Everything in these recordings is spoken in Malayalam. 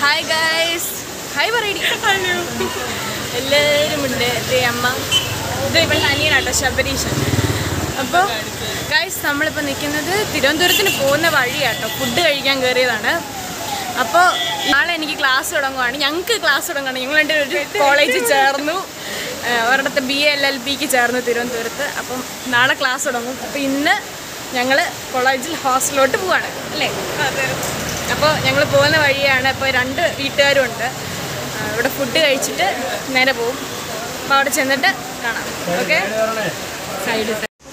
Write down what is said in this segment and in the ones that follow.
ഹായ് ഗൈസ് ഹായ് പറയടി എല്ലാവരും ഉണ്ട് ദേ അമ്മ ഇത് ഇവളുടെ അനിയനാട്ടോ ശബരീഷൻ അപ്പോൾ ഗൈസ് നമ്മളിപ്പോൾ നിൽക്കുന്നത് തിരുവനന്തപുരത്തിന് പോകുന്ന വഴിയാട്ടോ ഫുഡ് കഴിക്കാൻ കയറിയതാണ് അപ്പോൾ നാളെ എനിക്ക് ക്ലാസ് തുടങ്ങുവാണ് ഞങ്ങൾക്ക് ക്ലാസ് തുടങ്ങുകയാണ് ഞങ്ങൾ രണ്ട് ഒരു കോളേജിൽ ചേർന്നു ഏഹ് ഒരിടത്ത് ബി എൽ എൽ ബിക്ക് ചേർന്നു തിരുവനന്തപുരത്ത് അപ്പം നാളെ ക്ലാസ് തുടങ്ങും അപ്പോൾ ഇന്ന് ഞങ്ങൾ കോളേജിൽ ഹോസ്റ്റലിലോട്ട് പോവാണ് അല്ലേ അപ്പോൾ ഞങ്ങൾ പോകുന്ന വഴിയാണ് അപ്പോൾ രണ്ട് വീട്ടുകാരും ഉണ്ട് ആ, ഇവിടെ ഫുഡ് കഴിച്ചിട്ട് നേരെ പോകും അപ്പോൾ അവിടെ ചെന്നിട്ട് കാണാം ഓക്കെ സൈഡിൽ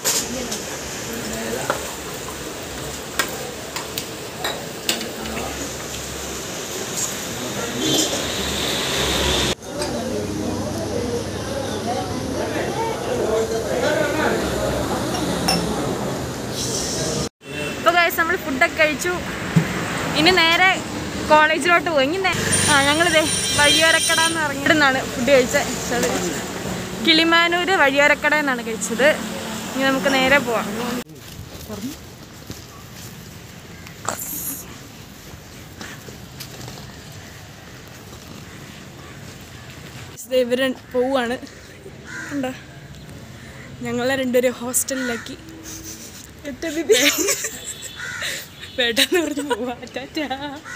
ഇപ്പോൾ കഴിച്ച് നമ്മൾ ഫുഡൊക്കെ കഴിച്ചു ഇനി നേരെ കോളേജിലോട്ട് പോയി ഇനി നേ- ആ ഞങ്ങളിതേ വഴിയോരക്കട എന്ന് ഇറങ്ങിയിടുന്നാണ് ഫുഡ് കഴിച്ചത് കിളിമാനൂര് വഴിയോരക്കട എന്നാണ് കഴിച്ചത് ഇനി നമുക്ക് നേരെ പോവാം ദേ ഇവര് പോവാണ് കണ്ടോ ഞങ്ങളെ രണ്ടുപേരും ഹോസ്റ്റലിലാക്കി വേണ്ടെന്ന് പറഞ്ഞ് പോവാ ടാറ്റാ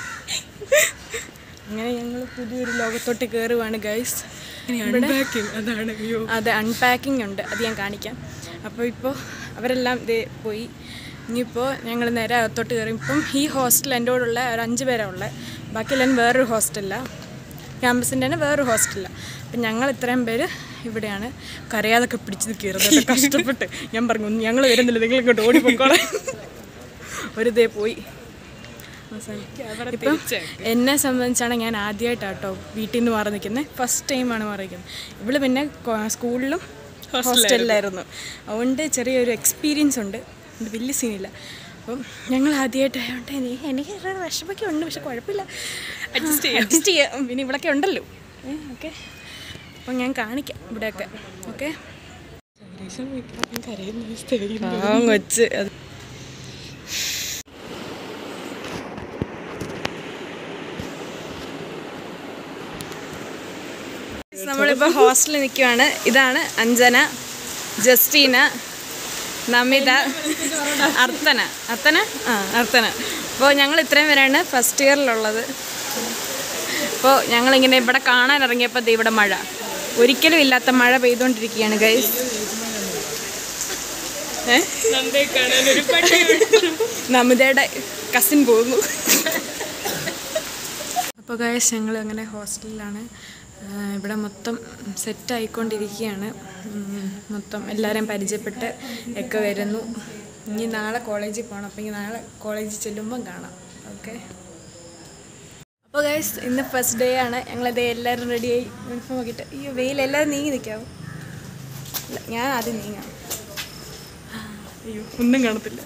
അങ്ങനെ ഞങ്ങൾ പുതിയൊരു ലോകത്തോട്ട് കയറുവാണ് ഗൈസ് അതാണ് അയ്യോ അതെ അൺപാക്കിംഗ് ഉണ്ട് അത് ഞാൻ കാണിക്കാം അപ്പോൾ ഇപ്പോൾ അവരെല്ലാം ഇതേ പോയി ഇനിയിപ്പോൾ ഞങ്ങൾ നേരെ അകത്തോട്ട് കയറി ഇപ്പം ഈ ഹോസ്റ്റൽ എൻ്റെ കൂടെയുള്ള ഒരു അഞ്ച് പേരാണ് ഉള്ളത് ബാക്കിയെല്ലാം വേറൊരു ഹോസ്റ്റലിലാണ് ക്യാമ്പസിൻ്റെ തന്നെ വേറൊരു ഹോസ്റ്റലിലാണ് അപ്പം ഞങ്ങൾ ഇത്രയും പേര് ഇവിടെയാണ് കരയാതൊക്കെ പിടിച്ച് കയറുന്നത് കഷ്ടപ്പെട്ട് ഞാൻ പറഞ്ഞു ഞങ്ങൾ വരുന്നില്ല നിങ്ങൾ ഇങ്ങോട്ട് ഓടിപ്പോക്കോളെ ഒരു ദേ പോയി അവസാനം. ഇപ്പം എന്നെ സംബന്ധിച്ചാണ് ഞാൻ ആദ്യമായിട്ടാട്ടോ വീട്ടിൽ നിന്ന് മാറി നിൽക്കുന്നത് ഫസ്റ്റ് ടൈമാണ് മാറി നിൽക്കുന്നത് ഇവള് പിന്നെ കൊ- സ്കൂളിലും ഹോസ്റ്റലിലായിരുന്നു അതുകൊണ്ട് ചെറിയൊരു എക്സ്പീരിയൻസ് ഉണ്ട് അതുകൊണ്ട് വലിയ സീനില്ല അപ്പം ഞങ്ങൾ ആദ്യമായിട്ടായതുകൊണ്ട് എനിക്ക് എനിക്ക് ഒരു വിഷമൊക്കെ ഉണ്ട് പക്ഷെ കുഴപ്പമില്ല അഡ്ജസ്റ്റ് ചെയ്യാം അഡ്ജസ്റ്റ് ചെയ്യാം പിന്നെ ഇവിടെയൊക്കെ ഉണ്ടല്ലോ ഓക്കെ അപ്പം ഞാൻ കാണിക്കാം ഇവിടെയൊക്കെ ഓക്കെ കൊച്ച് അത് നമ്മളിപ്പോൾ ഹോസ്റ്റലിൽ നിൽക്കുവാണ് ഇതാണ് അഞ്ജന ജസ്റ്റീന നമിത അർത്തന അർത്തന ആ അർത്തന അപ്പോൾ ഞങ്ങൾ ഇത്രയും പേരാണ് ഫസ്റ്റ് ഇയറിലുള്ളത് അപ്പോൾ ഞങ്ങളിങ്ങനെ ഇവിടെ കാണാൻ ഇറങ്ങിയപ്പോൾ ദേ ഇവിടെ മഴ ഒരിക്കലും ഇല്ലാത്ത മഴ പെയ്തുകൊണ്ടിരിക്കുകയാണ് ഗൈസ് ഏ നമിതയുടെ കസിൻ പോകുന്നു അപ്പോൾ ഗൈസ് ഞങ്ങൾ അങ്ങനെ ഹോസ്റ്റലിലാണ് ആ, ഇവിടെ മൊത്തം സെറ്റ് ആയിക്കൊണ്ടിരിക്കുകയാണ് ഉം, മൊത്തം എല്ലാവരെയും പരിചയപ്പെട്ട് ഒക്കെ വരുന്നു ഇനി നാളെ കോളേജിൽ പോകണം അപ്പോൾ ഇനി നാളെ കോളേജിൽ ചെല്ലുമ്പം കാണാം ഓക്കെ അപ്പോൾ ഗൈസ് ഇന്ന് ഫസ്റ്റ് ഡേ ആണ് ഞങ്ങളത് എല്ലാവരും റെഡിയായി യൂണിഫോം ആക്കിയിട്ട് ഈ വെയിൽ എല്ലാവരും നീങ്ങി നിൽക്കാവും ഇല്ല, ഞാൻ ആദ്യം നീങ്ങാം അയ്യോ ഒന്നും കാണത്തില്ല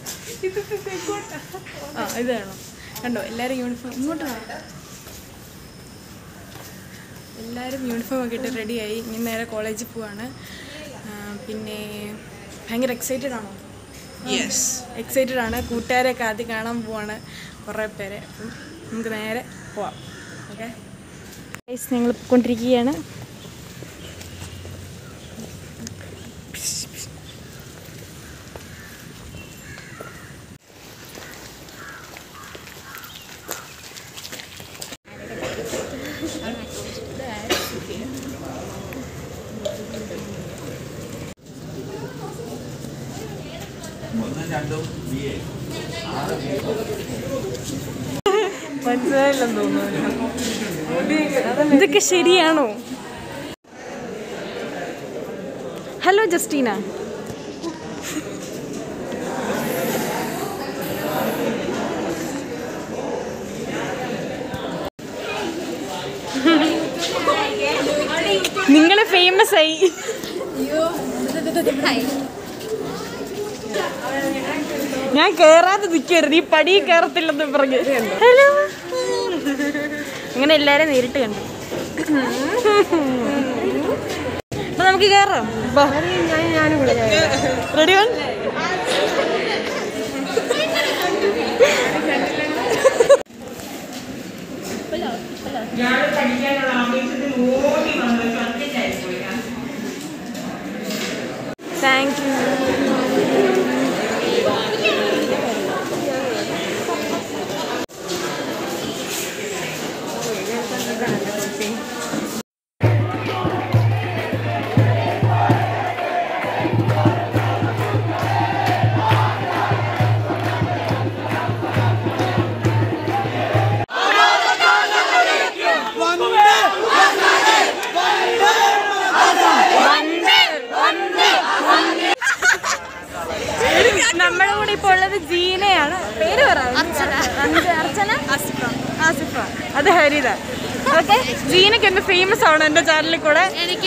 ആ ഇത് വേണം കണ്ടോ എല്ലാവരും യൂണിഫോം ഇങ്ങോട്ട് വേണം എല്ലാവരും യൂണിഫോം ഒക്കെ ഇട്ട് റെഡിയായി ഇനി നേരെ കോളേജിൽ പോവാണ് ആ, പിന്നെ ഭയങ്കര എക്സൈറ്റഡ് ആണോ യെസ് എക്സൈറ്റഡ് ആണ് കൂട്ടുകാരെയൊക്കെ ആദ്യം കാണാൻ പോവാണ് കുറേ പേരെ അപ്പം നമുക്ക് നേരെ പോവാം ഓക്കെ ഞങ്ങൾ പോയിക്കൊണ്ടിരിക്കുകയാണ് മനസ്സിലായില്ലെന്ന് തോന്നുന്നു ഇതൊക്കെ ശരിയാണോ ഹലോ ജസ്റ്റീന നിങ്ങൾ ഫേമസ് ആയി ഞാൻ കേറാതെ നിൽക്കരുത് ഈ പടി കയറത്തില്ലെന്ന് പറഞ്ഞു ഹലോ അങ്ങനെ എല്ലാരും നേരിട്ട് കണ്ടു അപ്പൊ നമുക്ക് കയറാം റെഡി വൺ ഇയാള് പഠിക്കാനുള്ള ആവേശത്തിൽ ഓടി വന്നു ഒറ്റയ്ക്കായി പോയി താങ്ക് യു നമ്മുടെ കൂടെ ഇപ്പോൾ ഉള്ളത് ജീനയാണ് പേര് പറ അർച്ചന അർച്ചന ആസിഫ ആസിഫ അത് ഹരിത ഓക്കെ ജീനയ്ക്ക് എന്ത് ഫേമസ് ആണ് എന്റെ ചാനലിൽ കൂടെ എനിക്ക്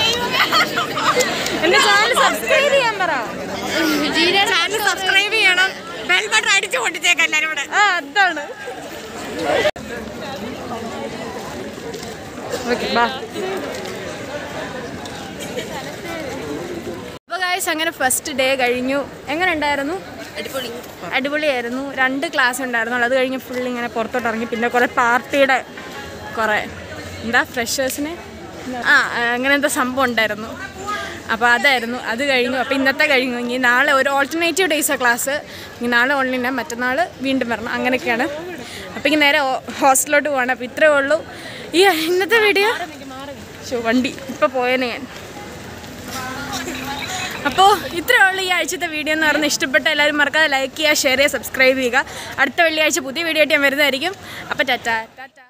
എന്റെ ചാനൽ സബ്സ്ക്രൈബ് ചെയ്യാൻ പറ ചാനൽ സബ്സ്ക്രൈബ് ചെയ്യണം ബെൽ ബട്ടൺ അടിച്ചു കൊണ്ടിട്ടേക്ക് എല്ലാരും കൂടെ ആ അതാണ് ഓക്കെ ബാ അപ്പോൾ ഗായ്സ് അങ്ങനെ ഫസ്റ്റ് ഡേ കഴിഞ്ഞു എങ്ങനെ ഉണ്ടായിരുന്നു അടിപൊളി അടിപൊളിയായിരുന്നു രണ്ട് ക്ലാസ് ഉണ്ടായിരുന്നു അത് കഴിഞ്ഞ് ഫുൾ ഇങ്ങനെ പുറത്തോട്ട് ഇറങ്ങി പിന്നെ കുറേ പാർട്ടിയുടെ കുറേ എന്താ ഫ്രഷേഴ്സിന് ആ അങ്ങനത്തെ സംഭവം ഉണ്ടായിരുന്നു അപ്പോൾ അതായിരുന്നു അത് കഴിഞ്ഞു അപ്പോൾ ഇന്നത്തെ കഴിഞ്ഞു ഇനി നാളെ ഒരു ഓൾട്ടർനേറ്റീവ് ഡേയ്സാണ് ക്ലാസ് ഇനി നാളെ ഓൺലൈനാണ് മറ്റന്നാൾ വീണ്ടും വരണം അങ്ങനെയൊക്കെയാണ് അപ്പോൾ ഇനി നേരെ ഹോസ്റ്റലിലോട്ട് പോകണം അപ്പോൾ ഇത്രയേ ഉള്ളൂ ഈ ഇന്നത്തെ വീഡിയോ ഷോ വണ്ടി ഇപ്പോൾ പോയേനെ ഞാൻ അപ്പോൾ ഇത്രയേ ഉള്ളൂ ഈ ആഴ്ചത്തെ വീഡിയോ എന്ന് പറഞ്ഞാൽ ഇഷ്ടപ്പെട്ട എല്ലാവരും മറക്കാതെ ലൈക്ക് ചെയ്യുക ഷെയർ ചെയ്യുക സബ്സ്ക്രൈബ് ചെയ്യുക അടുത്ത വെള്ളിയാഴ്ച പുതിയ വീഡിയോ ആയിട്ട് ഞാൻ വരുന്നതായിരിക്കും അപ്പോൾ ടാറ്റ ടാറ്റ